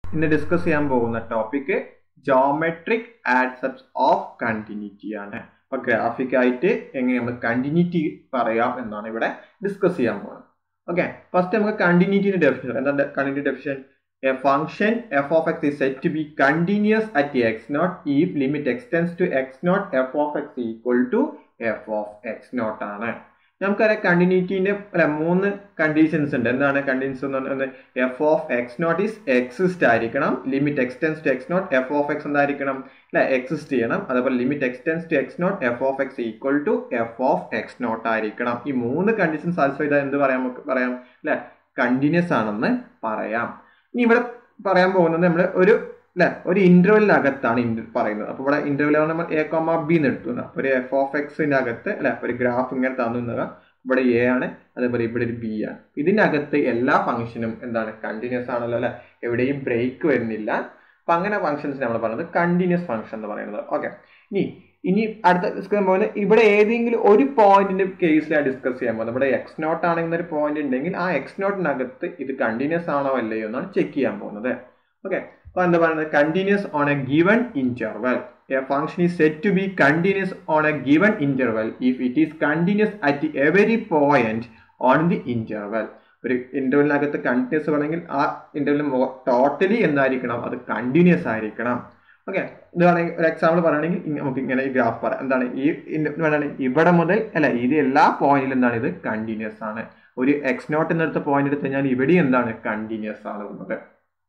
ഇന്ന് ഡിസ്കസ് ചെയ്യാൻ പോകുന്ന topic geometric aspects of continuity ആണ് അപ്പൊ ഗ്രാഫിക് ആയിട്ട് എങ്ങനെ നമ്മൾ കണ്ടിന്യൂറ്റി പറയാം എന്നാണ് ഇവിടെ ഡിസ്കസ് ചെയ്യാൻ പോകുന്നത് ഓക്കെ ഫസ്റ്റ് നമുക്ക് കണ്ടിന്യൂറ്റിന്റെ ഡെഫിഷൻ എന്താണ് continuity definition a function f of x is said to be continuous at x naught if limit extends to x naught f of x equal to f of x naught ആണ് നമുക്കറിയാം കണ്ടിന്യൂറ്റിന്റെ അല്ല മൂന്ന് conditions ഉണ്ട് എന്താണ് conditions എന്ന് പറയുന്നത് f of x naught is exist ആയിരിക്കണം limit x tends to x naught f of x എന്തായിരിക്കണം അല്ലെ എക്സിസ്റ്റ് ചെയ്യണം അതേപോലെ limit x tends to x naught f of x equal to f of x naught ആയിരിക്കണം ഈ മൂന്ന് കണ്ടീഷൻ സാറ്റിസ്ഫൈ ചെയ്താൽ എന്ത് പറയാം നമുക്ക് പറയാം അല്ലെ കണ്ടിന്യൂസ് ആണെന്ന് പറയാം ഇനി ഇവിടെ പറയാൻ പോകുന്നത് നമ്മൾ ഒരു അല്ലെ ഒരു ഇന്റർവെലിനകത്താണ് പറയുന്നത് അപ്പൊ ഇവിടെ ഇന്റർവെൽ നമ്മൾ എ കോമ ബി എന്ന് എടുത്തു അപ്പൊ ഒരു എഫ് ഓഫ് എക്സിന്റെ അകത്ത് അല്ലെ ഒരു ഗ്രാഫ് ഇങ്ങനെ തന്നു ഇവിടെ എ ആണ് അതേപോലെ ഇവിടെ ഒരു ബി ആണ് ഇതിനകത്ത് എല്ലാ ഫംഗ്ഷനും എന്താണ് കണ്ടിന്യൂസ് ആണല്ലോ അല്ലെ എവിടെയും ബ്രേക്ക് വരുന്നില്ല അപ്പൊ അങ്ങനെ ഫംഗ്ഷൻസ് നമ്മൾ പറയുന്നത് കണ്ടിന്യൂസ് ഫംഗ്ഷൻ എന്ന് പറയുന്നത് ഓക്കെ ഇനി ഇനി അടുത്ത ഡിസ്കസ് ചെയ്യാൻ പോകുന്നത് ഇവിടെ ഏതെങ്കിലും ഒരു പോയിന്റിന്റെ കേസിലാണ് ഡിസ്കസ് ചെയ്യാൻ പോകുന്നത് ഇവിടെ എക്സ് നോട്ട് ആണെങ്കിൽ ഒരു പോയിന്റ് ഉണ്ടെങ്കിൽ ആ എക്സ് നോട്ടിനകത്ത് ഇത് കണ്ടിന്യൂസ് ആണോ അല്ലയോ എന്നാണ് ചെക്ക് ചെയ്യാൻ പോകുന്നത് ഓക്കെ അപ്പൊ എന്താ പറയുന്നത് continuous on a given interval a function is said to be continuous on a given interval if it is continuous at every point on the interval ഒരു ഇന്റർവെലിനകത്ത് കണ്ടിന്യൂസ് വേണമെങ്കിൽ ആ ഇന്റർവെൽ ടോട്ടലി എന്തായിരിക്കണം അത് കണ്ടിന്യൂസ് ആയിരിക്കണം ഓക്കെ ഇത് വേണമെങ്കിൽ ഒരു എക്സാമ്പിൾ പറയുകയാണെങ്കിൽ നമുക്ക് ഇങ്ങനെ ഈ ഗ്രാഫ് പറയാം എന്താണ് ഈ വേണമെങ്കിൽ ഇവിടെ മുതൽ അല്ല ഇത് എല്ലാ പോയിന്റിലും എന്താണ് ഇത് കണ്ടിന്യൂസ് ആണ് ഒരു എക്സ് നോട്ട് എന്നെടുത്ത പോയിന്റ് എടുത്തു കഴിഞ്ഞാൽ ഇവിടെ എന്താണ് കണ്ടിന്യൂസ് ആണ് ഉള്ളത്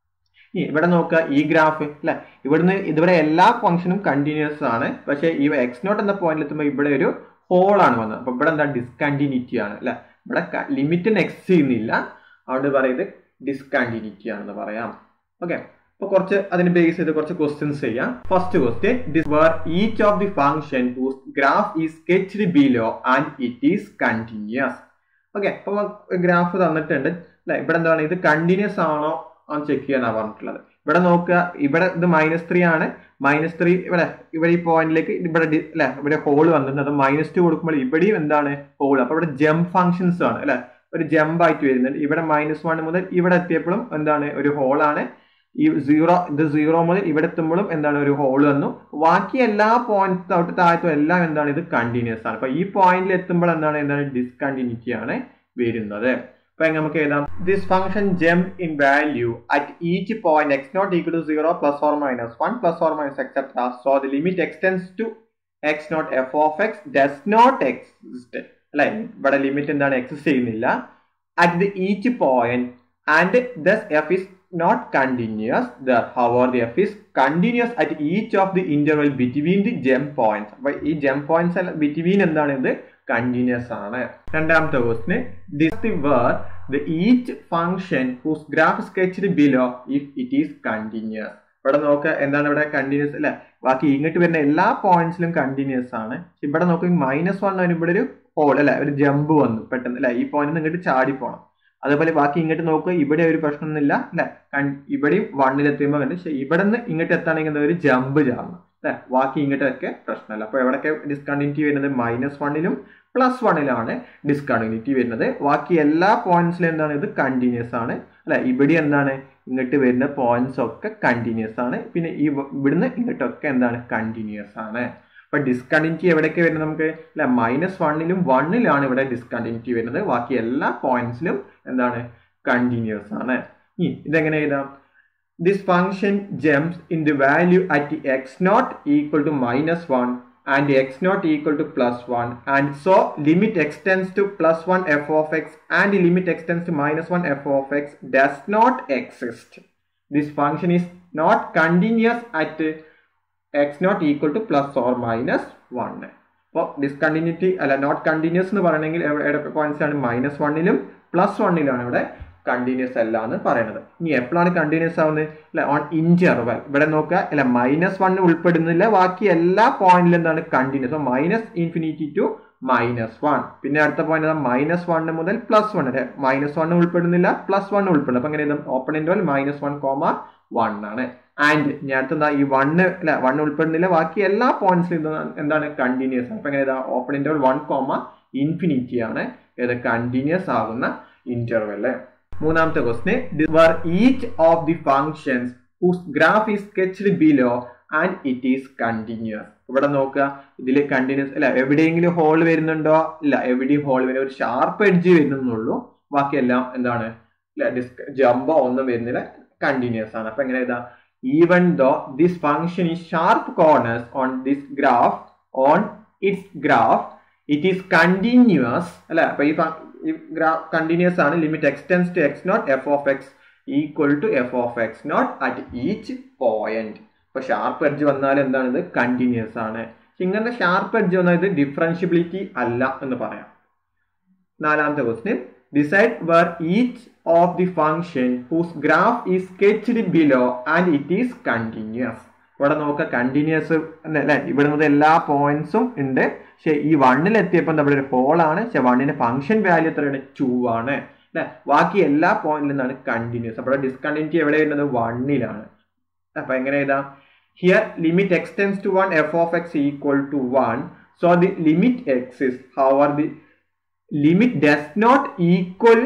ഇനി ഇവിടെ നോക്കുക ഈ ഗ്രാഫ് അല്ലെ ഇവിടുന്ന് ഇതുവരെ എല്ലാ ഫംഗ്ഷനും കണ്ടിന്യൂസ് ആണ് പക്ഷേ ഈ എക്സ് നോട്ട് എന്ന പോയിന്റിൽ എത്തുമ്പോൾ ഇവിടെ ഒരു ഹോൾ ആണ് വന്നത് അപ്പൊ ഇവിടെ എന്താ ഡിസ്കണ്ടിന്യൂറ്റി ആണ് അല്ലെ ഇവിടെ ലിമിറ്റിന് എക്സ് ചെയ്യുന്നില്ല അതുകൊണ്ട് പറയുന്നത് ഡിസ്കണ്ടിന്യൂറ്റി ആണെന്ന് പറയാം ഓക്കെ അപ്പൊ കുറച്ച് അതിന് ബേസ് ചെയ്ത് കുറച്ച് ക്വസ്റ്റ്യൻസ് ചെയ്യാം first question this where each of the function whose graph is sketched below and it is continuous okay അപ്പൊ ഗ്രാഫ് തന്നിട്ടുണ്ട് അല്ലെ ഇവിടെ എന്താണ് ഇത് കണ്ടിന്യൂസ് ആണോ എന്ന് ചെക്ക് ചെയ്യാനാണ് പറഞ്ഞിട്ടുള്ളത് ഇവിടെ നോക്കുക ഇവിടെ ഇത് മൈനസ് ത്രീ ആണ് മൈനസ് ത്രീ ഇവിടെ ഇവിടെ ഈ പോയിന്റിലേക്ക് ഇവിടെ അല്ലെ ഇവിടെ ഹോൾ വന്നിട്ടുണ്ട് അത് മൈനസ് ടു കൊടുക്കുമ്പോൾ ഇവിടെയും എന്താണ് ഹോൾ അപ്പൊ ഇവിടെ ജംപ് ഫംഗ്ഷൻസ് ആണ് അല്ലെ ഒരു ജമ്പ് ആയിട്ട് വരുന്നുണ്ട് ഇവിടെ മൈനസ് വൺ മുതൽ ഇവിടെ എത്തിയപ്പോഴും എന്താണ് ഒരു ഹോൾ ആണ് ഈ സീറോ ഇത് സീറോ മുതൽ ഇവിടെ എത്തുമ്പോഴും എന്താണ് ഒരു ഹോൾ വന്നു ബാക്കി എല്ലാ പോയിന്റ് തൊട്ട് താഴത്തും എല്ലാം എന്താണ് ഇത് കണ്ടിന്യൂസ് ആണ് അപ്പൊ ഈ പോയിന്റിൽ എത്തുമ്പോൾ എന്താണ് എന്താണ് ഡിസ്കണ്ടിന്യൂറ്റി ആണ് വരുന്നത് അപ്പൊ നമുക്ക് എഴുതാം this function jump in value at each point x naught equal to zero plus or minus one plus or minus etcetera so the limit x tends to x naught f of x does not exist അല്ലെ ഇവിടെ limit എന്താണ് exist ചെയ്യുന്നില്ല at the each point and thus f is not continuous there however the f is continuous at each of the interval between the gem points അപ്പൊ ഈ ജം points between എന്താണ് ഇത് continuous ആണ് രണ്ടാമത്തെ question this the where the each function whose graph sketched below if it is continuous ഇവിടെ നോക്കുക എന്താണ് ഇവിടെ കണ്ടിന്യൂസ് അല്ലെ ബാക്കി ഇങ്ങോട്ട് വരുന്ന എല്ലാ പോയിന്റ്സിലും കണ്ടിന്യൂസ് ആണ് ഇവിടെ നോക്കുക മൈനസ് വൺ ഇവിടെ ഒരു ഹോൾ അല്ലെ ഒരു ജമ്പ് വന്നു പെട്ടെന്ന് അല്ലെ ഈ പോയിന്റ് ഇങ്ങോട്ട് ചാടി പോകണം അതേപോലെ ബാക്കി ഇങ്ങോട്ട് നോക്കുക ഇവിടെ ഒരു പ്രശ്നമൊന്നുമില്ല അല്ലെ ഇവിടെയും വണ്ണിലെത്തുമ്പോൾ കണ്ട് പക്ഷെ ഇവിടെ നിന്ന് ഇങ്ങോട്ട് എത്താണെങ്കിൽ ഒരു ജമ്പ് ചാടണം അല്ലെ ബാക്കി ഇങ്ങോട്ടൊക്കെ പ്രശ്നമല്ല അപ്പൊ എവിടെയൊക്കെ ഡിസ്കണ്ടിന്യൂറ്റി വരുന്നത് മൈനസ് വണ്ണിലും പ്ലസ് വണ്ണിലാണ് ഡിസ്കണ്ടിന്യൂറ്റി വരുന്നത് ബാക്കി എല്ലാ പോയിന്റ്സിലും എന്താണ് ഇത് കണ്ടിന്യൂസ് ആണ് അല്ലെ ഇവിടെ എന്താണ് ഇങ്ങോട്ട് വരുന്ന പോയിന്റ്സ് ഒക്കെ കണ്ടിന്യൂസ് ആണ് പിന്നെ ഈ ഇവിടുന്ന് ഇങ്ങോട്ടൊക്കെ എന്താണ് കണ്ടിന്യൂസ് ആണ് അപ്പൊ ഡിസ്കണ്ടിന്യൂറ്റി എവിടെയൊക്കെ വരുന്നത് നമുക്ക് അല്ലെ മൈനസ് വണ്ണിലും വണ്ണിലാണ് ഇവിടെ ഡിസ്കണ്ടിന്യൂറ്റി വരുന്നത് ബാക്കി എല്ലാ പോയിന്റ്സിലും എന്താണ് കണ്ടിന്യൂസ് ആണ് ഇനി ഇതെങ്ങനെ എഴുതാം this function jumps in the value at x naught equal to minus one and x naught equal to plus one and so limit x tends to plus one f of x and limit x tends to minus one f of x does not exist this function is not continuous at x naught equal to plus or minus one അപ്പോൾ discontinuity അല്ല not continuous എന്ന് പറയണമെങ്കിൽ എവിടെ points ആണ് minus വണ്ണിലും plus വണ്ണിലാണ് ഇവിടെ continuous അല്ല എന്ന് പറയുന്നത് ഇനി എപ്പോഴാണ് കണ്ടിന്യൂസ് ആവുന്നത് അല്ലെ ഓൺ ഇന്റർവൽ ഇവിടെ നോക്കുക അല്ല മൈനസ് വൺ ഉൾപ്പെടുന്നില്ല ബാക്കി എല്ലാ പോയിന്റിലും എന്താണ് continuous minus infinity to minus one പിന്നെ അടുത്ത പോയിന്റ് മൈനസ് വൺ മുതൽ പ്ലസ് വൺ അല്ലെ മൈനസ് വൺ ഉൾപ്പെടുന്നില്ല പ്ലസ് വൺ ഉൾപ്പെടുന്നു അപ്പൊ എങ്ങനെ open interval minus one comma one ആണ് ആൻഡ് ഞാൻ അടുത്ത ഈ വണ്ണ് അല്ല വൺ ഉൾപ്പെടുന്നില്ല ബാക്കി എല്ലാ പോയിന്റ്സിലും എന്താണ് കണ്ടിന്യൂസ് അപ്പൊ എങ്ങനെ ഇതാ open interval one comma infinity ആണ് ഇത് കണ്ടിന്യൂസ് ആകുന്ന ഇന്റർവെല് മൂന്നാമത്തെ question where each of the functions whose graph is sketched below and it is continuous ഇവിടെ നോക്കുക ഇതിൽ കണ്ടിന്യൂസ് അല്ല എവിടെയെങ്കിലും ഹോൾ വരുന്നുണ്ടോ ഇല്ല എവിടെയും ഹോൾ വരുന്ന ഒരു ഷാർപ്പ് എഡ്ജ് വരുന്നുള്ളൂ ബാക്കിയെല്ലാം എന്താണ് ഡിസ്ക് ജമ്പോ ഒന്നും വരുന്നില്ല കണ്ടിന്യൂസ് ആണ് അപ്പൊ എങ്ങനെ എഴുതാം ഈവൻ ദോ ദിസ് ഫംഗ്ഷൻ ഈ sharp corners on this graph on its graph it is continuous അല്ലെ അപ്പൊ ഈ ഗ്രാഫ് കണ്ടിന്യൂസ് ആണ് limit x tends to x naught f of x equal to f of x naught at each point അപ്പൊ sharp edge വന്നാൽ എന്താണ് ഇത് continuous ആണ് ഇങ്ങനെ ഷാർപ്പ് എഡ്ജ് വന്നാൽ ഇത് ഡിഫറൻഷ്യബിലിറ്റി അല്ല എന്ന് പറയാം നാലാമത്തെ question decide where each of the function whose graph is sketched below and it is continuous ഇവിടെ നോക്കുക കണ്ടിന്യൂസ് അല്ലെ ഇവിടെ മുതൽ എല്ലാ പോയിന്റ്സും ഉണ്ട് പക്ഷെ ഈ വണ്ണിൽ എത്തിയപ്പോൾ നമ്മുടെ ഒരു ഹോൾ ആണ് പക്ഷെ വണ്ണിന്റെ ഫംഗ്ഷൻ വാല്യൂ എത്രയാണ് ടു ആണ് അല്ലെ ബാക്കി എല്ലാ പോയിന്റിൽ നിന്നാണ് കണ്ടിന്യൂസ് അപ്പോൾ ഡിസ്കണ്ടിന്യൂറ്റി എവിടെ വരുന്നത് വണ്ണിലാണ് അപ്പൊ എങ്ങനെ എഴുതാം here limit x tends to one f of x equal to one so the limit exists however the limit does not equal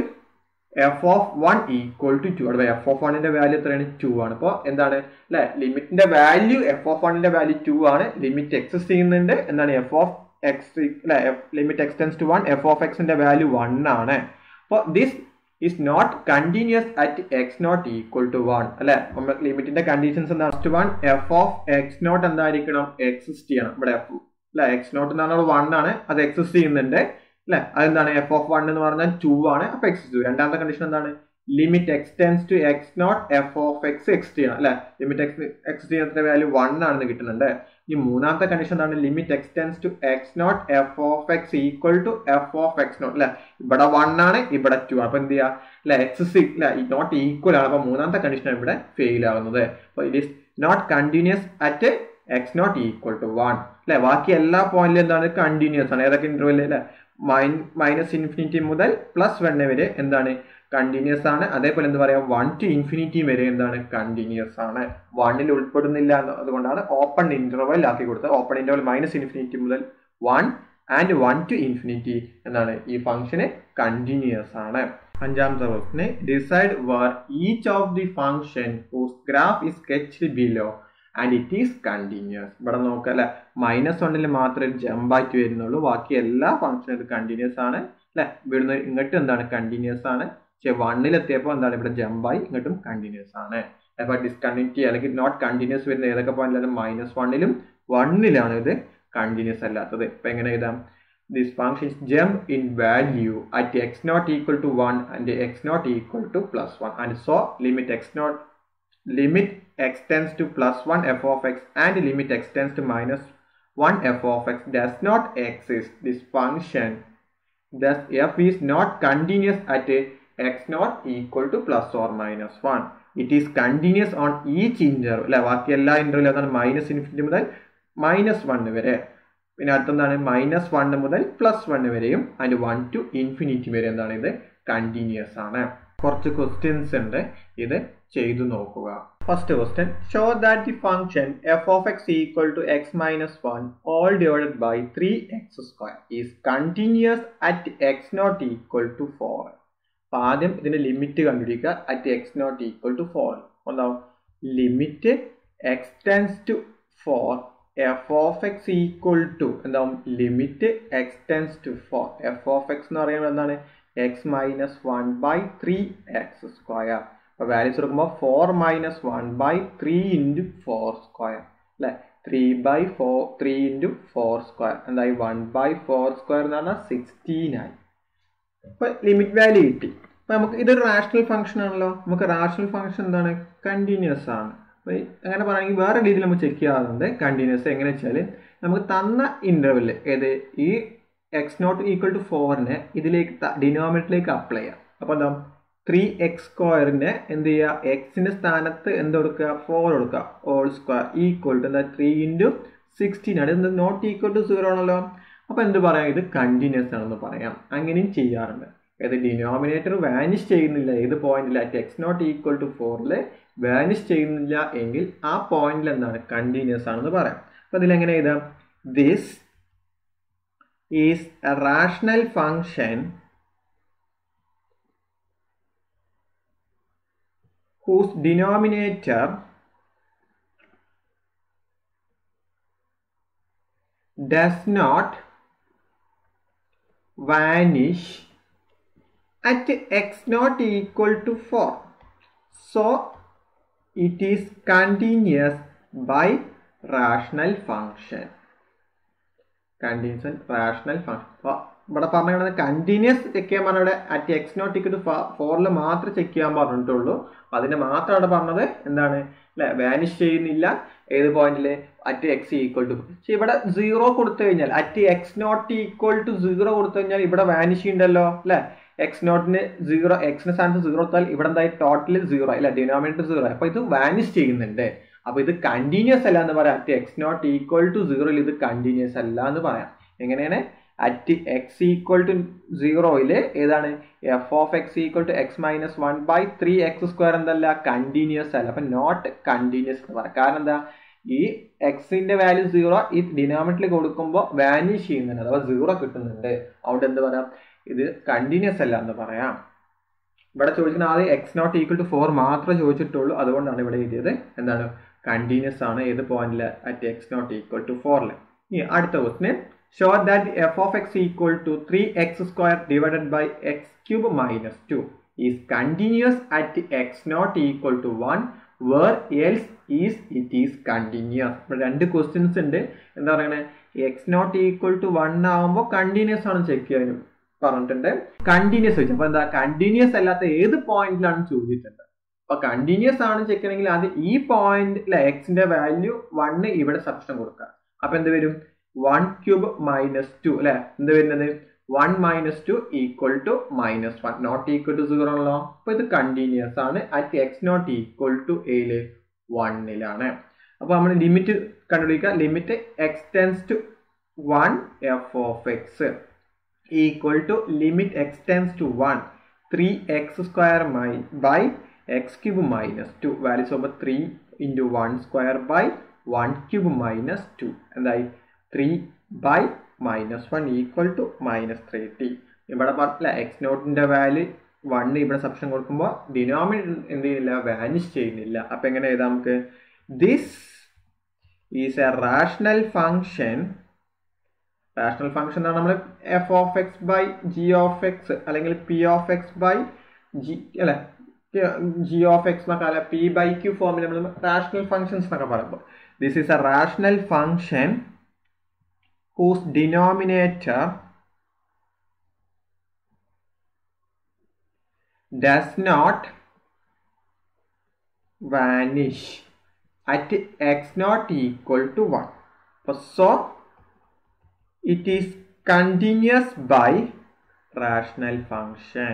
f of one equal to two അവിടെ എഫ് ഓഫ് വണ്ണിന്റെ value എത്രയാണ് two ആണ് അപ്പോൾ എന്താണ് അല്ലെ ലിമിറ്റിന്റെ value f of വണ്ണിന്റെ value two ആണ് ലിമിറ്റ് എക്സിസ്റ്റ് ചെയ്യുന്നുണ്ട് എന്താണ് എഫ് ഓഫ് എക്സ് അല്ലെ limit x tends to one f of എക്സിന്റെ വാല്യൂ വൺ ആണ് അപ്പോൾ this is not continuous at x naught equal to one അല്ലെ ലിമിറ്റിന്റെ കണ്ടീഷൻസ് എന്താണ് first one f of x naught എന്തായിരിക്കണം എക്സിസ്റ്റ് ചെയ്യണം ഇവിടെ എഫ് അല്ലെ എക്സ് നോട്ട് എന്ന് പറഞ്ഞാൽ വൺ ആണ് അത് എക്സിസ്റ്റ് ചെയ്യുന്നുണ്ട് അല്ലെ അതെന്താണ് എഫ് ഓഫ് വൺ എന്ന് പറഞ്ഞാൽ ടു ആണ് അപ്പൊ എക്സ് ടു രണ്ടാമത്തെ കണ്ടീഷൻ എന്താണ് limit x tends to x naught f of x exist ചെയ്യണം അല്ലെ ലിമിറ്റ് എക്സ് എക്സ് ചെയ്യുന്ന വാല്യൂ വൺ ആണെന്ന് കിട്ടുന്നുണ്ട് ഈ മൂന്നാമത്തെ കണ്ടീഷൻ എന്താണ് limit x tends to x naught f of x equal to f of x naught അല്ലെ ഇവിടെ വൺ ആണ് ഇവിടെ ടു അപ്പൊ എന്ത് ചെയ്യുക അല്ലെ എക്സ് അല്ലെ നോട്ട് ഈക്വൽ ആണ് അപ്പൊ മൂന്നാമത്തെ കണ്ടീഷൻ ഇവിടെ ഫെയിൽ ആകുന്നത് അപ്പൊ it is not continuous at x naught equal to one അല്ലെ ബാക്കി എല്ലാ പോയിന്റിലും എന്താണ് കണ്ടിന്യൂസ് ആണ് ഏതൊക്കെ ഇന്റർവെല് അല്ലെ മൈനസ് ഇൻഫിനിറ്റി മുതൽ പ്ലസ് വൺ വരെ എന്താണ് കണ്ടിന്യൂസ് ആണ് അതേപോലെ എന്താ പറയാ വൺ ടു ഇൻഫിനിറ്റി വരെ എന്താണ് കണ്ടിന്യൂസ് ആണ് വണ്ണിൽ ഉൾപ്പെടുന്നില്ല അതുകൊണ്ടാണ് ഓപ്പൺ ഇന്റർവെൽ ആക്കി കൊടുത്തത് ഓപ്പൺ ഇന്റർവെൽ മൈനസ് ഇൻഫിനിറ്റി മുതൽ one and one to infinity എന്താണ് ഈ ഫംഗ്ഷന് കണ്ടിന്യൂസ് ആണ് അഞ്ചാമത്തെ question decide where each of the function whose graph is sketched below and it is continuous ഇവിടെ നോക്കുക അല്ലെ മൈനസ് വണ്ണിൽ മാത്രമേ ജമ്പ് ആയിട്ട് വരുന്നുള്ളൂ ബാക്കി എല്ലാ ഫംഗ്ഷനും ഇത് കണ്ടിന്യൂസ് ആണ് അല്ലെ ഇവിടുന്ന് ഇങ്ങോട്ട് എന്താണ് കണ്ടിന്യൂസ് ആണ് പക്ഷെ വണ്ണിൽ എത്തിയപ്പോൾ എന്താണ് ഇവിടെ ജമ്പായി ഇങ്ങോട്ടും കണ്ടിന്യൂസ് ആണ് അപ്പൊ ഡിസ്കണ്ടിന്യൂറ്റി അല്ലെങ്കിൽ നോട്ട് കണ്ടിന്യൂസ് വരുന്ന ഏതൊക്കെ പോയിന്റിലും മൈനസ് വണ്ണിലും വണ്ണിലാണ് ഇത് കണ്ടിന്യൂസ് അല്ലാത്തത് ഇപ്പൊ എങ്ങനെ എഴുതാം this functions jump in value at x naught equal to one and x naught equal to plus one and so limit x naught limit x tends to plus 1 f of x and limit x tends to minus 1 f of x does not exist. This function, thus f is not continuous at a x not equal to plus or minus 1. It is continuous on each interval. അല്ലെ ബാക്കി എല്ലാ ഇന്റർവെലും അതാണ് minus infinity മുതൽ minus one വരെ പിന്നെ അടുത്തെന്താണ് minus one മുതൽ പ്ലസ് വൺ വരെയും അതിന് വൺ ടു ഇൻഫിനിറ്റി വരെ എന്താണ് ഇത് കണ്ടിന്യൂസ് ആണ് കുറച്ച് ക്വസ്റ്റ്യൻസ് ഉണ്ട് ഇത് ചെയ്തു നോക്കുക first question show that the function f of x equal to x minus one all divided by three x square is continuous at x naught equal to four അപ്പൊ ആദ്യം ഇതിന്റെ ലിമിറ്റ് കണ്ടുപിടിക്കുക at x naught equal to four എന്താവും limit x tends to four f of x equal to എന്താവും limit x tends to four f of x എന്ന് പറയുന്നത് എന്താണ് x minus one by three x square അപ്പോൾ values എടുക്കുമ്പോൾ four minus one by three into four square അല്ലേ three by four three into four square എന്തായി one by four square എന്ന് പറഞ്ഞാൽ sixteen ആയി അപ്പോൾ ലിമിറ്റ് വാല്യൂ കിട്ടി അപ്പോൾ നമുക്ക് ഇതൊരു റാഷണൽ ഫംഗ്ഷൻ ആണല്ലോ നമുക്ക് റാഷണൽ ഫംഗ്ഷൻ എന്താണ് കണ്ടിന്യൂസ് ആണ് അപ്പോൾ അങ്ങനെ പറയുകയാണെങ്കിൽ വേറെ രീതിയിൽ നമുക്ക് ചെക്ക് ചെയ്യാറുണ്ട് കണ്ടിന്യൂസ് എങ്ങനെ വെച്ചാൽ നമുക്ക് തന്ന ഇൻ്റർവെല് ഏത് ഈ എക്സ് നോട്ട് ഈക്വൽ ടു ഫോറിനെ ഇതിലേക്ക് ഡിനോമിനേറ്ററിലേക്ക് അപ്ലൈ ചെയ്യാം അപ്പോൾ എന്താ ത്രീ എക്സ് സ്ക്വയറിനെ എന്ത് ചെയ്യുക എക്സിന്റെ സ്ഥാനത്ത് എന്ത് കൊടുക്കുക ഫോർ കൊടുക്കുക ഓൾ സ്ക്വയർ ഈക്വൽ ടു എന്താ ത്രീ ഇൻറ്റു സിക്സ്റ്റീൻ ആണ് ഇത് നോട്ട് ഈക്വൽ ടു സീറോ ആണല്ലോ അപ്പോൾ എന്ത് പറയാം ഇത് കണ്ടിന്യൂസ് ആണെന്ന് പറയാം അങ്ങനെയും ചെയ്യാറുണ്ട് ഏത് ഡിനോമിനേറ്റർ വാനിഷ് ചെയ്യുന്നില്ല ഏത് പോയിന്റിൽ at x naught equal to ഫോറിൽ വാനിഷ് ചെയ്യുന്നില്ല എങ്കിൽ ആ പോയിന്റിൽ എന്താണ് കണ്ടിന്യൂസ് ആണെന്ന് പറയാം അപ്പോൾ ഇതിലെങ്ങനെ എഴുതാം this is a rational function whose denominator does not vanish at x naught equal to four so it is continuous by rational function continuous rational function അപ്പോൾ ഇവിടെ പറഞ്ഞത് കണ്ടിന്യൂസ് ചെക്ക് ചെയ്യാൻ പറഞ്ഞ ഇവിടെ at x naught equal to ഫോറിൽ മാത്രമേ check ചെയ്യാൻ പറഞ്ഞിട്ടുള്ളൂ അതിന് മാത്രം അവിടെ പറഞ്ഞത് എന്താണ് അല്ലെ വാനിഷ് ചെയ്യുന്നില്ല ഏത് പോയിന്റിൽ അറ്റ് എക്സ് ഈക്വൽ ടു പക്ഷെ ഇവിടെ സീറോ കൊടുത്തു കഴിഞ്ഞാൽ at x naught equal to zero കൊടുത്തു കഴിഞ്ഞാൽ ഇവിടെ വാനിഷ് ഉണ്ടല്ലോ അല്ലെ എക്സ് നോട്ടിന് സീറോ എക്സിന് സ്ഥാനത്ത് സീറോ കൊടുത്താൽ ഇവിടെ എന്തായി ടോട്ടൽ സീറോ അല്ല ഡിനോമിനേറ്റർ സീറോ അപ്പൊ ഇത് വാനിഷ് ചെയ്യുന്നുണ്ട് അപ്പൊ ഇത് കണ്ടിന്യൂസ് അല്ല എന്ന് പറയാം at x naught equal to സീറോയിൽ ഇത് കണ്ടിന്യൂസ് അല്ല എന്ന് പറയാം എങ്ങനെയാണ് അറ്റ് എക്സ് ഈക്വൽ ടു സീറോയില് ഏതാണ് f of x equal to x minus one by three x square എന്തല്ല കണ്ടിന്യൂസ് അല്ല അപ്പൊ നോട്ട് കണ്ടിന്യൂസ് എന്ന് പറയാം കാരണം എന്താ ഈ എക്സിന്റെ വാല്യൂ സീറോ ഈ ഡിനോമിനേറ്ററിൽ കൊടുക്കുമ്പോൾ വാനിഷ് ചെയ്യുന്നുണ്ട് അഥവാ സീറോ കിട്ടുന്നുണ്ട് അവിടെ എന്ത് പറയാം ഇത് കണ്ടിന്യൂസ് അല്ല എന്ന് പറയാം ഇവിടെ ചോദിക്കുന്ന ആദ്യം x naught equal to four മാത്രമേ ചോദിച്ചിട്ടുള്ളൂ അതുകൊണ്ടാണ് ഇവിടെ എഴുതിയത് എന്താണ് കണ്ടിന്യൂസ് ആണ് ഏത് പോയിന്റിൽ at x naught equal to ഫോറിൽ ഇനി അടുത്ത question show that f of x equal to three x square divided by x cube minus two is continuous at x naught equal to one where else is it is continuous ഇവിടെ രണ്ട് questions ഉണ്ട് എന്താ പറയണേ x naught equal to one ആകുമ്പോൾ continuous ആണ് check ചെയ്യാനും പറഞ്ഞിട്ടുണ്ട് continuous ചോദിച്ചു അപ്പൊ എന്താ കണ്ടിന്യൂസ് അല്ലാത്ത ഏത് പോയിന്റിലാണ് ചോദിച്ചിട്ടുണ്ട് അപ്പൊ കണ്ടിന്യൂസ് ആണ് ചെക്ക് ചെയ്യണമെങ്കിൽ അത് ഈ പോയിന്റ് എക്സിന്റെ വാല്യൂ വണ്ണ് ഇവിടെ സബ്സ്റ്റൻ കൊടുക്കുക അപ്പൊ എന്ത് വരും വൺ ക്യൂബ് മൈനസ് ടു അല്ലെ എന്ത് വരുന്നത് one minus two equal to minus one not equal to zero ആണല്ലോ അപ്പൊ ഇത് കണ്ടിന്യൂസ് ആണ് at x naught equal to എയില് വണ്ണിലാണ് അപ്പൊ നമ്മൾ ലിമിറ്റ് കണ്ടുപിടിക്കുക limit x tends to one f of x equal to limit x tends to one three x square my by x cube minus two values of three into one square by one cube minus two എന്തായി three by minus one equal to minus three t ഇവിടെ പറഞ്ഞില്ല X നോട്ടിന്റെ value one ഇവിടെ സബ്ഷൻ കൊടുക്കുമ്പോൾ denominator എന്ത് ചെയ്യുന്നില്ല vanish ചെയ്യുന്നില്ല അപ്പൊ എങ്ങനെ എഴുതാം നമുക്ക് this is a rational function rational function എന്നാണ് നമ്മൾ f of x by g of x അല്ലെങ്കിൽ p of x by g അല്ലെ ജി ഓഫ് എക്സ് എന്നൊക്കെ അല്ല പി ബൈ ക്യൂ ഫോമിൽ നമ്മൾ റാഷണൽ ഫംഗ്ഷൻസ് എന്നൊക്കെ പറയുമ്പോൾ this is a rational function whose denominator does not vanish at x not equal to 1. So, it is continuous by rational function.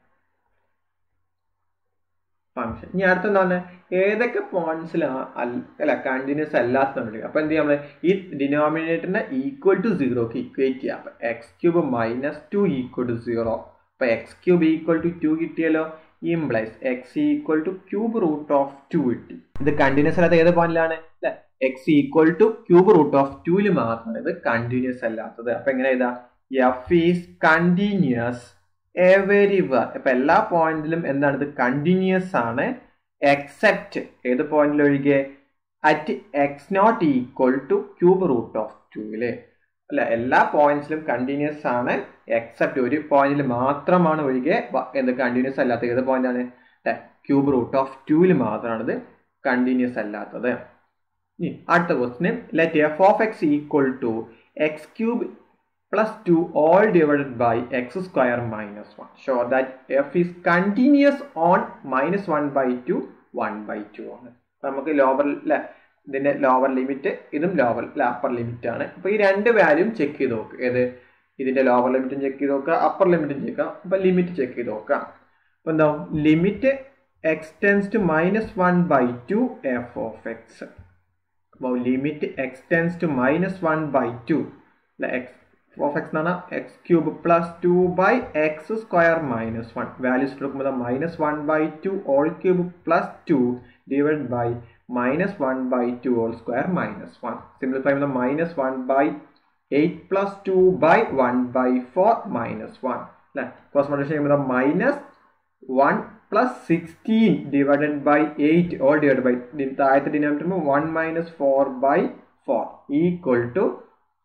Function ഇനി അടുത്ത എന്താണ് ഏതൊക്കെ പോയിന്റ്സിലാണ് അല്ല കണ്ടിന്യൂസ് അല്ലാത്തുണ്ട് അപ്പൊ എന്ത് ചെയ്യാം ഈ ഡിനോമിനേറ്ററിനെ ഈക്വൽ ടു സീറോക്ക് ഇക്വേറ്റ് ചെയ്യാം അപ്പൊ x cube minus two equal to zero അപ്പൊ x cube equal to two കിട്ടിയല്ലോ implies x equal to cube root of two കിട്ടി ഇത് കണ്ടിന്യൂസ് അല്ലാത്ത ഏത് പോയിന്റിലാണ് അല്ലെ x equal to cube root of ടുവിൽ മാത്രമാണ് ഇത് കണ്ടിന്യൂസ് അല്ലാത്തത് അപ്പൊ എങ്ങനെ ഇതാ എഫ് ഈസ് കണ്ടിന്യൂസ് എവരിവർ ഇപ്പൊ എല്ലാ പോയിന്റിലും എന്താണ് ഇത് കണ്ടിന്യൂസ് ആണ് എക്സെപ്റ്റ് ഏത് പോയിന്റിൽ ഒഴികെ at x naught equal to cube root of ടുവില് അല്ല എല്ലാ പോയിന്റ്സിലും കണ്ടിന്യൂസ് ആണ് എക്സെപ്റ്റ് ഒരു പോയിന്റിൽ മാത്രമാണ് ഒഴികെ എന്ത് കണ്ടിന്യൂസ് അല്ലാത്ത ഏത് പോയിന്റ് ആണ് ക്യൂബ് റൂട്ട് ഓഫ് ടുവിൽ മാത്രമാണ് ഇത് കണ്ടിന്യൂസ് അല്ലാത്തത് ഇനി അടുത്ത question let f of x equal to x cube plus 2 all divided by x square minus 1. Show that f is continuous on minus 1 by 2, 1 by 2 ആണ് നമുക്ക് ലോവർ ഇതിന്റെ ലോവർ ലിമിറ്റ് ഇതും ലോവർ അപ്പർ ലിമിറ്റ് ആണ് അപ്പൊ ഈ രണ്ട് വാല്യൂം check ചെയ്ത് നോക്കുക ഏത് ഇതിന്റെ ലോവർ ലിമിറ്റും ചെക്ക് ചെയ്ത് നോക്കുക അപ്പർ ലിമിറ്റും ചെക്ക് അപ്പൊ ലിമിറ്റ് ചെക്ക് ചെയ്ത് നോക്കാം അപ്പൊ എന്താ limit x tends to minus one by two f of x അപ്പോൾ limit x tends to minus one by two x of x എന്നാണ് x cube plus two by x square minus one values എടുക്കുമ്പോൾ minus one by two all cube plus two divide by minus one by two all square minus one simplify ചെയ്യുമ്പോൾ minus one by eight plus two by one by four minus one അല്ലെ cause multiplication ചെയ്യുമ്പോൾ minus one plus sixteen divided by eight all divide by താഴത്തെ denominator one minus four by four equal to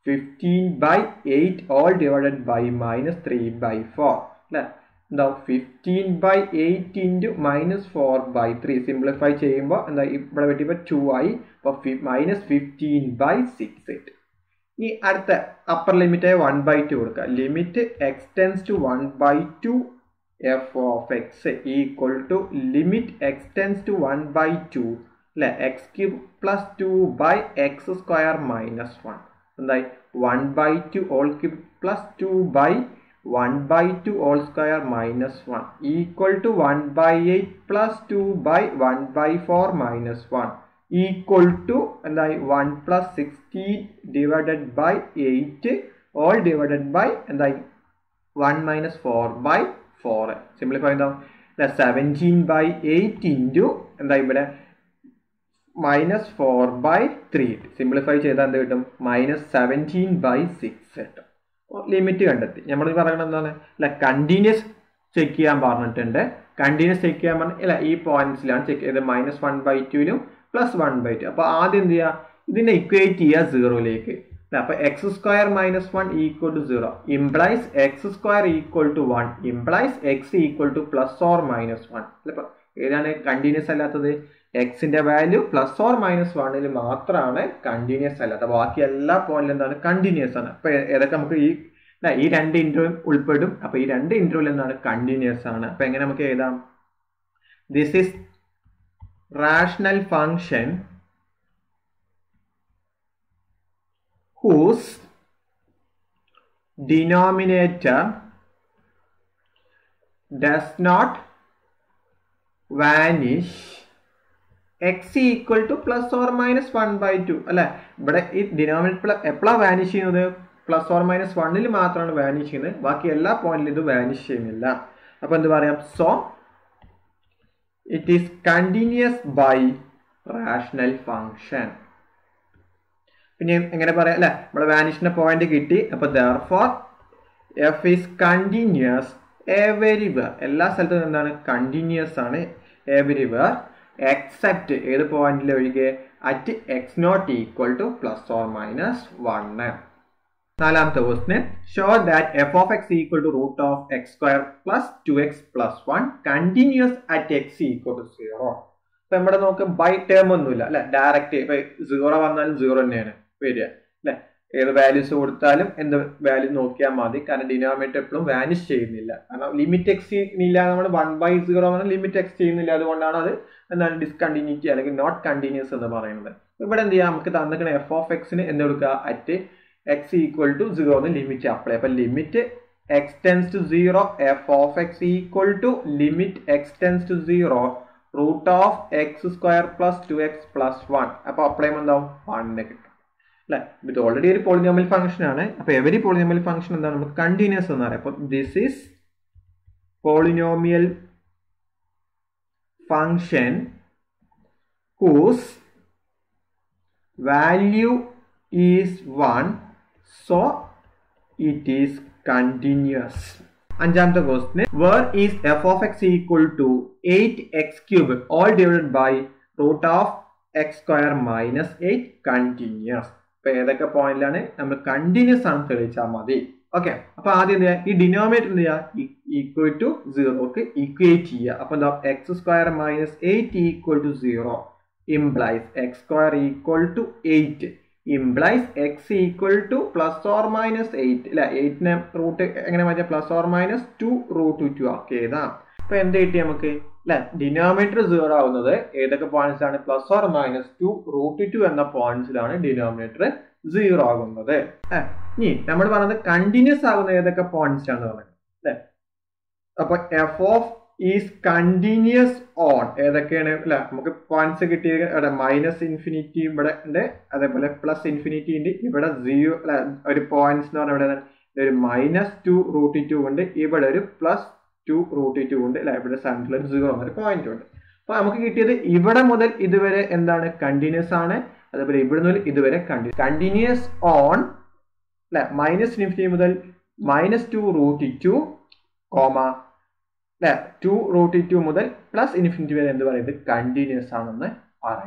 fifteen by eight all divided by minus three by four അല്ലേ എന്താവും fifteen by eight into minus four by three simplify ചെയ്യുമ്പോൾ എന്താ ഇവിടെ പറ്റിയപ്പോൾ two ആയി അപ്പോൾ minus fifteen by six eight ഇനി അടുത്ത upper limit one by two കൊടുക്കുക limit x tends to one by two f of x equal to limit x tends to one by two അല്ലെ x cube plus two by x square minus one എന്തായി one by two all cube plus two by one by two all square minus one equal to one by eight plus two by one by four minus one equal to എന്തായി one plus sixteen divided by eight all divided by എന്തായി one minus four by four simplify എന്താവും seventeen by eight into എന്താ ഇവിടെ minus four by three simplify ചെയ്താൽ എന്ത് കിട്ടും minus seventeen by six കിട്ടും limit കണ്ടെത്തി നമ്മൾ പറയുന്നത് എന്താണ് അല്ല കണ്ടിന്യൂസ് ചെക്ക് ചെയ്യാൻ പറഞ്ഞിട്ടുണ്ട് കണ്ടിന്യൂസ് ചെക്ക് ചെയ്യാൻ പറഞ്ഞ ഇല്ല ഈ പോയിന്റ്സിലാണ് ചെക്ക് ചെയ്തത് മൈനസ് വൺ ബൈ ടുവിലും പ്ലസ് വൺ ബൈ ടു അപ്പോൾ ആദ്യം എന്ത് ചെയ്യുക ഇതിനെ ഇക്വേറ്റ് ചെയ്യുക സീറോയിലേക്ക് അപ്പൊ x square minus one equal to zero implies x square equal to one implies x equal to plus or minus one അല്ലെ ഏതാണ് കണ്ടിന്യൂസ് അല്ലാത്തത് എക്സിന്റെ വാല്യൂ പ്ലസ് ഓർ മൈനസ് വണ്ണിൽ മാത്രമാണ് കണ്ടിന്യൂസ് അല്ലാത്ത ബാക്കി എല്ലാ പോയിന്റിലും എന്താണ് കണ്ടിന്യൂസ് ആണ് അപ്പൊ ഏതൊക്കെ നമുക്ക് ഈ ഈ രണ്ട് ഇന്റർവ്യൂ ഉൾപ്പെടും അപ്പൊ ഈ രണ്ട് ഇന്റർവ്യൂൽ എന്താണ് കണ്ടിന്യൂസ് ആണ് അപ്പൊ എങ്ങനെ നമുക്ക് എഴുതാം this is rational function whose denominator does not vanish x equal to plus or minus one by two അല്ലെ ഇവിടെ ഈ ഡിനോമിനേറ്റർ എപ്പോഴാണ് വാനിഷ് ചെയ്യുന്നത് പ്ലസ് ഓർ മൈനസ് വണ്ണിൽ മാത്രമാണ് വാനിഷ് ചെയ്യുന്നത് ബാക്കി എല്ലാ പോയിന്റിലും ഇത് വാനിഷ് ചെയ്യുന്നില്ല അപ്പൊ എന്ത് പറയാം so it is continuous by rational function പിന്നെ എങ്ങനെ പറയാം അല്ലെ നമ്മളെ വാനിഷിന്റെ പോയിന്റ് കിട്ടി അപ്പൊ therefore F is continuous everywhere എല്ലാ സ്ഥലത്തും എന്താണ് കണ്ടിന്യൂസ് ആണ് എവരിവർ എക്സെപ്റ്റ് ഏത് പോയിന്റിൽ ഒഴികെ at x naught equal to plus or minus one നാലാമത്തെ question show that f of x equal to root of x square plus two x plus one continuous at x equal to zero ഇപ്പൊ ഇവിടെ നമുക്ക് by term ഒന്നുമില്ല അല്ലെ direct ഇപ്പൊ zero വന്നാലും zero തന്നെയാണ് വരിക അല്ലെ ഏത് വാല്യൂസ് കൊടുത്താലും എന്ത് വാല്യൂ നോക്കിയാൽ മതി കാരണം ഡിനോമിനേറ്റർ എപ്പോഴും വാനിഷ് ചെയ്യുന്നില്ല കാരണം ലിമിറ്റ് എക്സ് ഇല്ല നമ്മൾ വൺ ബൈ സീറോ ആണ് ലിമിറ്റ് എക്സ് ചെയ്യുന്നില്ല അതുകൊണ്ടാണ് അത് എന്താണ് ഡിസ്കണ്ടിന്യൂറ്റി അല്ലെങ്കിൽ നോട്ട് കണ്ടിന്യൂസ് എന്ന് പറയുന്നത് ഇവിടെ എന്ത് ചെയ്യാം നമുക്ക് തന്നിക്കണ എഫ് ഓഫ് എക്സിന് എന്ത് കൊടുക്കുക at x equal to zero എന്ന് ലിമിറ്റ് അപ്ലൈ അപ്പൊ limit x tends to zero f of x equal to limit x tends to zero root of x square plus two x plus one അപ്പൊ apply എന്താവും വണ്ണിന് കിട്ടും അല്ലെ ഇത് already ഒരു polynomial function ആണ് അപ്പൊ എവരി പോളിനോമൽ ഫംഗ്ഷൻ എന്താണ് നമുക്ക് കണ്ടിന്യൂസ് എന്ന് പറയാം അപ്പൊ this is polynomial function whose value is one so it is continuous അഞ്ചാമത്തെ question where is f of x equal to eight x cube all divided by root of x square minus eight continuous ഇപ്പൊ ഏതൊക്കെ പോയിന്റിലാണ് നമ്മൾ continuous ആണ് തെളിയിച്ചാൽ മതി okay അപ്പൊ ആദ്യം എന്ത് ചെയ്യുക ഈ ഡിനോമിനേറ്റർ എന്ത് ചെയ്യുക ഈക്വൽ ടു സീറോക്ക് ഈക്വേറ്റ് ചെയ്യുക അപ്പൊ എന്താ x square minus eight equal to zero implies x square equal to eight implies x equal to plus or minus eight അല്ലെ എയ്റ്റിനെ റൂട്ട് എങ്ങനെ മാറ്റിയ plus or minus two root two ആക്കി എഴുതാം അപ്പൊ എന്ത് കിട്ടി നമുക്ക് അല്ലെ ഡിനോമിനേറ്റർ സീറോ ആവുന്നത് ഏതൊക്കെ പോയിന്റ്സ് ആണ് plus or minus two root two എന്ന പോയിന്റ്സിലാണ് ഡിനോമിനേറ്റർ സീറോ ആകുന്നത് ഇനി നമ്മൾ പറഞ്ഞത് കണ്ടിന്യൂസ് ആകുന്ന ഏതൊക്കെ പോയിന്റ്സ് ആണ് പറയുന്നത് അല്ലെ അപ്പൊ f of is continuous on ഏതൊക്കെയാണ് അല്ലെ നമുക്ക് പോയിന്റ്സ് കിട്ടിയത് ഇവിടെ മൈനസ് ഇൻഫിനിറ്റി ഇവിടെ ഉണ്ട് അതേപോലെ പ്ലസ് ഇൻഫിനിറ്റി ഉണ്ട് ഇവിടെ സീറോ അല്ലെ ഒരു പോയിന്റ്സ് എന്ന് പറഞ്ഞാൽ ഇവിടെ ഒരു മൈനസ് ടു റൂട്ട് ടു ഉണ്ട് ഇവിടെ ഒരു പ്ലസ് ടു റൂട്ട് ടു ഉണ്ട് അല്ലെ ഇവിടെ സെൻട്രൽ ഒരു സീറോ എന്നൊരു പോയിന്റ് ഉണ്ട് അപ്പൊ നമുക്ക് കിട്ടിയത് ഇവിടെ മുതൽ ഇതുവരെ എന്താണ് കണ്ടിന്യൂസ് ആണ് അതേപോലെ ഇവിടെ മുതൽ ഇതുവരെ കണ്ടിന്യൂസ് കണ്ടിന്യൂസ് ഓൺ അല്ലെ മൈനസ് ഇൻഫിനിറ്റി മുതൽ minus two root two comma അല്ലെ ടു റൂട്ട് ടു മുതൽ പ്ലസ് ഇൻഫിനിറ്റി വരെ എന്ത് പറയുന്നത് കണ്ടിന്യൂസ് ആണെന്ന് പറയാം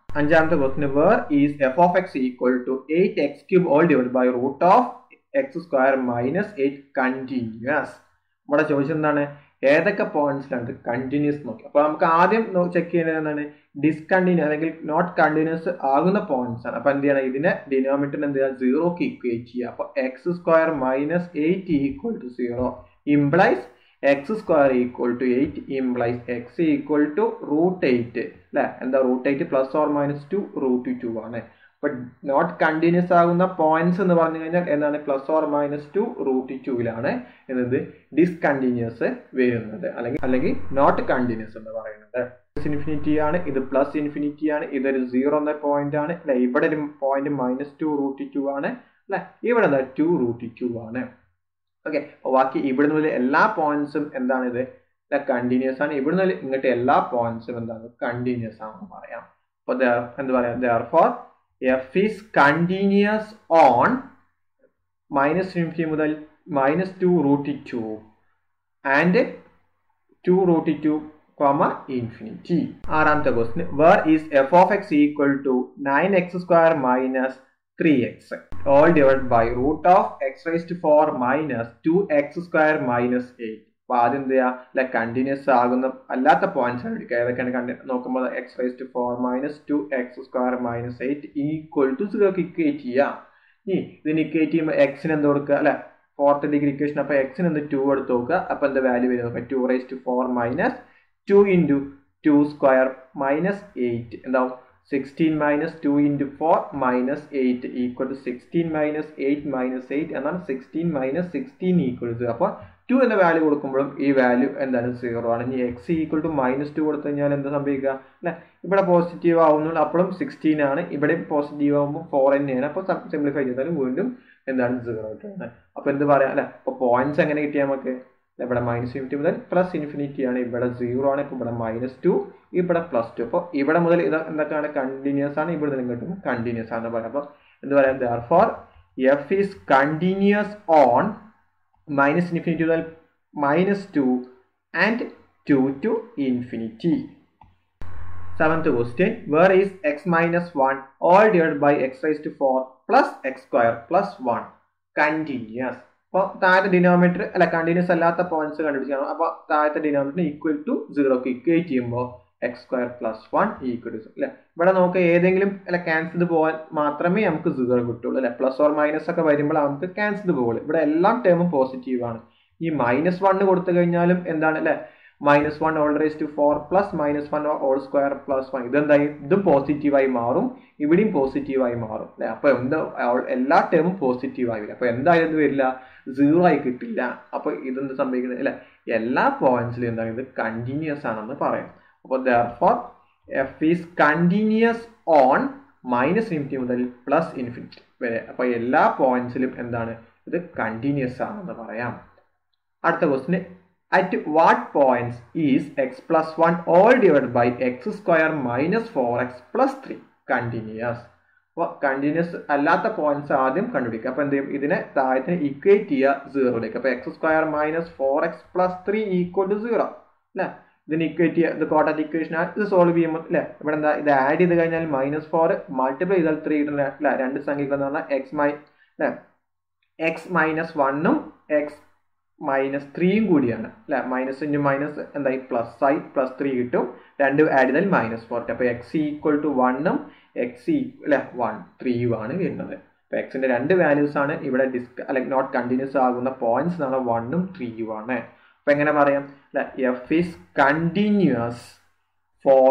അഞ്ചാമത്തെ question where is f of x equal to eight x cube all divide by root of x square minus eight continuous ഇവിടെ ചോദിച്ചെന്താണ് ഏതൊക്കെ പോയിന്റ്സിലാണ് ഇത് കണ്ടിന്യൂസ് നോക്കി അപ്പോൾ നമുക്ക് ആദ്യം ചെക്ക് ചെയ്യുന്നത് എന്താണ് ഡിസ്കണ്ടിന്യൂ അല്ലെങ്കിൽ നോട്ട് കണ്ടിന്യൂസ് ആകുന്ന പോയിന്റ്സ് ആണ് അപ്പൊ എന്ത് ചെയ്യണം ഇതിനെ ഡിനോമിനേറ്റർ എന്ത് ചെയ്യുക സീറോക്ക് ഇക്വേറ്റ് ചെയ്യുക അപ്പൊ x square minus eight equal to zero implies x square equal to eight implies x equal to root eight അല്ലെ എന്താ root eight plus or minus two root two ആണ് അപ്പൊ നോട്ട് കണ്ടിന്യൂസ് ആകുന്ന points എന്ന് പറഞ്ഞു കഴിഞ്ഞാൽ എന്താണ് plus or minus two root ടുവിലാണ് എന്നത് ഡിസ്കണ്ടിന്യൂസ് വരുന്നത് അല്ലെങ്കിൽ അല്ലെങ്കിൽ നോട്ട് കണ്ടിന്യൂസ് എന്ന് പറയുന്നത് ഇൻഫിനിറ്റി ആണ് ഇത് പ്ലസ് ഇൻഫിനിറ്റി ആണ് ഇതൊരു സീറോ എന്ന പോയിന്റ് ആണ് അല്ലെ ഇവിടെ ഒരു point minus two root two ആണ് അല്ലെ ഇവിടെ എന്താ ടു റൂട്ട് ടു ആണ് ഓക്കെ ബാക്കി ഇവിടെ മുതൽ എല്ലാ പോയിന്റ്സും എന്താണ് ഇത് കണ്ടിന്യൂസ് ആണ് ഇവിടെ മുതൽ ഇങ്ങോട്ട് എല്ലാ പോയിന്റ്സും എന്താണ് കണ്ടിന്യൂസ് ആണെന്ന് പറയാം അപ്പൊ എന്താ പറയാ therefore f is continuous on minus infinity മുതൽ minus two root two and two root two comma infinity ആറാമത്തെ question where is f of x equal to nine x square minus three x all divide by root of x raised four minus two x square minus eight അപ്പൊ ആദ്യം എന്ത് ചെയ്യുക അല്ലെ continuous ആകുന്ന അല്ലാത്ത points ആണ് എടുക്കുക ഏതൊക്കെയാണ് കണ്ടി നോക്കുമ്പോൾ x raised four minus two x square minus eight equal to സീറോക്ക് ഇക്വേറ്റ് ചെയ്യാം ഇനി ഇതിന് ഇക്വേറ്റ് ചെയ്യുമ്പോൾ എക്സിന് എന്ത് കൊടുക്കുക അല്ലെ ഫോർത്ത് ഡിഗ്രി ഇക്വേഷൻ അപ്പൊ എക്സിന് എന്ത് ടു എടുത്ത് നോക്കുക അപ്പൊ എന്താ വാല്യൂ വരും നോക്കുക two raised four minus two into two square minus eight എന്താവും sixteen minus two into four minus eight equal to sixteen minus eight minus eight എന്നാണ് sixteen minus sixteen equal to അപ്പോൾ two എന്ന value കൊടുക്കുമ്പോഴും ഈ value എന്താണ് zero ആണ് ഇനി x equal to minus two കൊടുത്തു കഴിഞ്ഞാൽ എന്താ സംഭവിക്കുക അല്ലെ ഇവിടെ പോസിറ്റീവ് ആവുന്നുള്ളൂ അപ്പോഴും സിക്സ്റ്റീൻ ആണ് ഇവിടെ പോസിറ്റീവ് ആകുമ്പോൾ ഫോർ തന്നെയാണ് അപ്പോൾ സിംപ്ലിഫൈ ചെയ്താൽ വീണ്ടും എന്താണ് സീറോ ആയിട്ടാണ് അപ്പോൾ എന്ത് പറയാം അല്ലെ അപ്പോൾ പോയിന്റ്സ് എങ്ങനെ കിട്ടിയാൽ നമുക്ക് ഇവിടെ മൈനസ് ഇൻഫിനിറ്റി മുതൽ പ്ലസ് ഇൻഫിനിറ്റി ആണ് ഇവിടെ സീറോ ആണ് ഇപ്പോൾ ഇവിടെ മൈനസ് ടു ഇവിടെ പ്ലസ് ടു അപ്പോൾ ഇവിടെ മുതൽ ഇത് എന്തൊക്കെയാണ് കണ്ടിന്യൂസ് ആണ് ഇവിടെ നിന്ന് കിട്ടുന്നത് കണ്ടിന്യൂസ് ആണെന്ന് പറയാം അപ്പോൾ എന്ത് പറയാം therefore f is continuous on minus infinity മുതൽ minus two and two to infinity seventh question where is x minus one all divide by x raise to four plus x square plus one continuous അപ്പോൾ താഴത്തെ denominator അല്ല continuous അല്ലാത്ത points കണ്ടുപിടിക്കണം അപ്പോൾ താഴത്തെ denominator equal to സീറോക്ക് equate ചെയ്യുമ്പോൾ x square plus one equal to അല്ലെ ഇവിടെ നമുക്ക് ഏതെങ്കിലും അല്ല ക്യാൻസൽ പോകാൻ മാത്രമേ നമുക്ക് സീറോ കിട്ടുള്ളൂ അല്ലെ പ്ലസ് ഓർ മൈനസ് ഒക്കെ വരുമ്പോൾ നമുക്ക് ക്യാൻസൽ പോകുള്ളൂ ഇവിടെ എല്ലാ ടേമും പോസിറ്റീവ് ആണ് ഈ മൈനസ് വണ്ണ് കൊടുത്തു കഴിഞ്ഞാലും എന്താണ് അല്ലെ minus one all raise two four plus minus one all square plus one ഇതെന്തായി ഇതും പോസിറ്റീവായി മാറും ഇവിടെയും പോസിറ്റീവായി മാറും അല്ലെ അപ്പൊ എന്താ എല്ലാ ടേമും പോസിറ്റീവായി വരും അപ്പൊ എന്തായാലും ഇത് വരില്ല സീറോ ആയി കിട്ടില്ല അപ്പൊ ഇതെന്ത് സംഭവിക്കുന്നത് അല്ലെ എല്ലാ പോയിന്റ്സിലും എന്താണ് ഇത് കണ്ടിന്യൂസ് ആണെന്ന് പറയാം അപ്പോൾ therefore F is continuous on minus infinity മുതൽ പ്ലസ് ഇൻഫിനിറ്റി വരെ അപ്പൊ എല്ലാ പോയിന്റ്സിലും എന്താണ് ഇത് കണ്ടിന്യൂസ് ആണെന്ന് പറയാം അടുത്ത question at what points is x plus one all divide by x square minus four x plus three continuous അപ്പോൾ കണ്ടിന്യൂസ് അല്ലാത്ത പോയിന്റ്സ് ആദ്യം കണ്ടുപിടിക്കുക അപ്പോൾ എന്ത് ചെയ്യും ഇതിനെ താഴത്തിന് ഇക്വേറ്റ് ചെയ്യുക സീറോയിലേക്ക് അപ്പോൾ x square minus four x plus three equal to zero അല്ലേ ഇതിന് ഇക്വേറ്റ് ചെയ്യുക ഇത് കോട്ടാറ്റ് ഇക്വേഷൻ ഇത് സോൾവ് ചെയ്യുമ്പോൾ അല്ലേ ഇവിടെ എന്താ ഇത് ആഡ് ചെയ്ത് കഴിഞ്ഞാൽ മൈനസ് ഫോർ മൾട്ടിപ്ലൈ ചെയ്താൽ ത്രീ കിട്ടുന്ന അല്ല രണ്ട് സംഖ്യകൾ എന്ന് പറഞ്ഞാൽ എക്സ് മൈ അല്ലേ എക്സ് മൈനസ് വണ്ണും എക്സ് മൈനസ് ത്രീയും കൂടിയാണ് അല്ലെ മൈനസ് ഇൻറ്റു മൈനസ് എന്തായി പ്ലസ് ആയി പ്ലസ് ത്രീ കിട്ടും രണ്ട് ആഡ് ചെയ്താൽ മൈനസ് ഫോർ അപ്പോൾ എക്സ് ഈക്വൽ ടു വണ്ണും എക്സ് ഈ അല്ലെ വൺ ത്രീയും ആണ് വരുന്നത് അപ്പോൾ എക്സിന്റെ രണ്ട് വാല്യൂസ് ആണ് ഇവിടെ ഡിസ്ക അല്ലെങ്കിൽ നോട്ട് കണ്ടിന്യൂസ് ആകുന്ന പോയിന്റ്സ് എന്നാണ് വണ്ണും ത്രീയും ആണ് അപ്പൊ എങ്ങനെ പറയാം അല്ലെ F is continuous for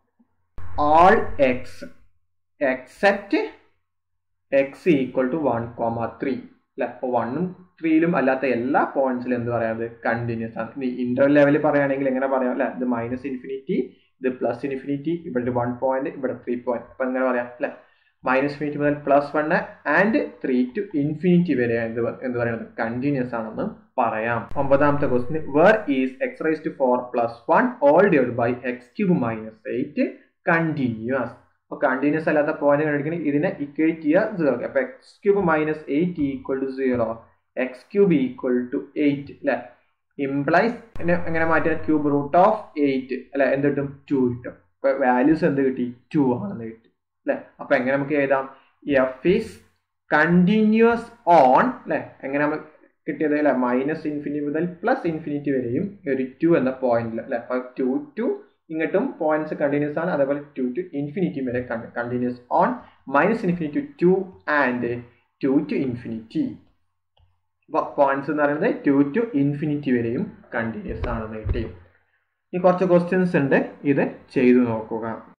all x except x equal to one comma three അല്ലെ അപ്പോൾ വണ്ണും ത്രീയിലും അല്ലാത്ത എല്ലാ പോയിന്റ്സിലും എന്ത് പറയാം കണ്ടിന്യൂസ് ആണ് ഇനി ഇന്റർ ലെവലിൽ പറയുകയാണെങ്കിൽ എങ്ങനെ പറയാം അല്ലെ ഇത് മൈനസ് ഇൻഫിനിറ്റി ഇത് പ്ലസ് ഇൻഫിനിറ്റി ഇവിടെ വൺ പോയിന്റ് ഇവിടെ ത്രീ പോയിന്റ് അപ്പൊ എങ്ങനെ പറയാം അല്ലെ മൈനസ് ഇൻഫിനിറ്റി മുതൽ plus one and three to infinity വരെ എന്ത് എന്ത് പറയുന്നത് കണ്ടിന്യൂസ് ആണെന്ന് പറയാം ഒമ്പതാമത്തെ question where is x raise to four plus one all divide by x cube minus eight continuous അപ്പോൾ കണ്ടിന്യൂസ് അല്ലാത്ത പോയിന്റ് കണ്ടുപിടിക്കണമെങ്കിൽ ഇതിനെ ഇക്വേറ്റ് ചെയ്യുക സീറോ അപ്പൊ x cube minus eight equal to zero X cube equal to eight അല്ലെ implies എങ്ങനെ മാറ്റിയാൽ cube root of eight അല്ലെ എന്ത് കിട്ടും ടു കിട്ടും അപ്പൊ വാല്യൂസ് എന്ത് കിട്ടി ടു ആണെന്ന് കിട്ടി അപ്പൊ എങ്ങനെ നമുക്ക് എഴുതാം എഫ് ഈസ് കണ്ടിന്യൂസ് ഓൺ അല്ലെ എങ്ങനെ നമ്മൾ കിട്ടിയത് അല്ലെ മൈനസ് ഇൻഫിനിറ്റി മുതൽ പ്ലസ് ഇൻഫിനിറ്റി വരെയും ഒരു ടു എന്ന പോയിന്റിൽ അല്ലെ അപ്പൊ ടു ടു ഇങ്ങോട്ടും പോയിന്റ്സ് കണ്ടിന്യൂസ് ആണ് അതേപോലെ ടു ടു ഇൻഫിനിറ്റി വരെ continuous on minus infinity two and two to infinity അപ്പോൾ പോയിന്റ്സ് എന്ന് പറയുന്നത് ടു ടു ഇൻഫിനിറ്റി വരെയും കണ്ടിന്യൂസ് ആണെന്ന് കിട്ടി ഇനി കുറച്ച് ക്വസ്റ്റ്യൻസ് ഉണ്ട് ഇത് ചെയ്തു നോക്കുക